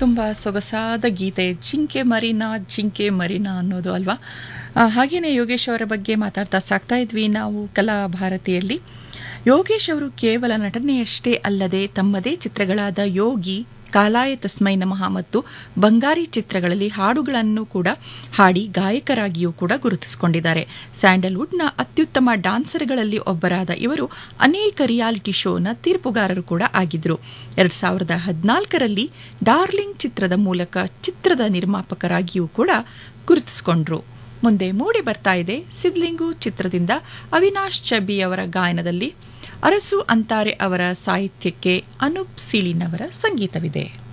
ತುಂಬ ಸೊಗಸಾದ ಗೀತೆ ಜಿಂಕೆ ಮರಿನಾ ಜಿಂಕೆ ಮರಿನಾ ಅನ್ನೋದು ಅಲ್ವಾ ಆ, ಹಾಗೇನೆ ಯೋಗೇಶ್ ಅವರ ಬಗ್ಗೆ ಮಾತಾಡ್ತಾ ಸಾಕ್ತಾ ಇದ್ವಿ ನಾವು ಕಲಾ ಭಾರತಿಯಲ್ಲಿ ಯೋಗೇಶ್ ಅವರು ಕೇವಲ ನಟನೆಯಷ್ಟೇ ಅಲ್ಲದೆ ತಮ್ಮದೇ ಚಿತ್ರಗಳಾದ ಯೋಗಿ ಕಾಲಾಯ ತಸ್ಮೈ ನಮಃ ಮತ್ತು ಬಂಗಾರಿ ಚಿತ್ರಗಳಲ್ಲಿ ಹಾಡುಗಳನ್ನು ಕೂಡ ಹಾಡಿ ಗಾಯಕರಾಗಿಯೂ ಕೂಡ ಗುರುತಿಸಿಕೊಂಡಿದ್ದಾರೆ ಸ್ಯಾಂಡಲ್ವುಡ್ನ ಅತ್ಯುತ್ತಮ ಡಾನ್ಸರ್ಗಳಲ್ಲಿ ಒಬ್ಬರಾದ ಇವರು ಅನೇಕ ರಿಯಾಲಿಟಿ ಶೋನ ತೀರ್ಪುಗಾರರು ಕೂಡ ಆಗಿದ್ರು ಎರಡ್ ಸಾವಿರದ ಹದಿನಾಲ್ಕರಲ್ಲಿ ಡಾರ್ಲಿಂಗ್ ಚಿತ್ರದ ಮೂಲಕ ಚಿತ್ರದ ನಿರ್ಮಾಪಕರಾಗಿಯೂ ಕೂಡ ಗುರುತಿಸಿಕೊಂಡ್ರು ಮುಂದೆ ಮೂಡಿ ಬರ್ತಾ ಇದೆ ಸಿದ್ಲಿಂಗು ಚಿತ್ರದಿಂದ ಅವಿನಾಶ್ ಚಬ್ಬಿ ಅವರ ಗಾಯನದಲ್ಲಿ ಅರಸು ಅಂತಾರೆ ಅವರ ಸಾಹಿತ್ಯಕ್ಕೆ ಅನೂಪ್ ಸೀಲಿನ್ ಅವರ ಸಂಗೀತವಿದೆ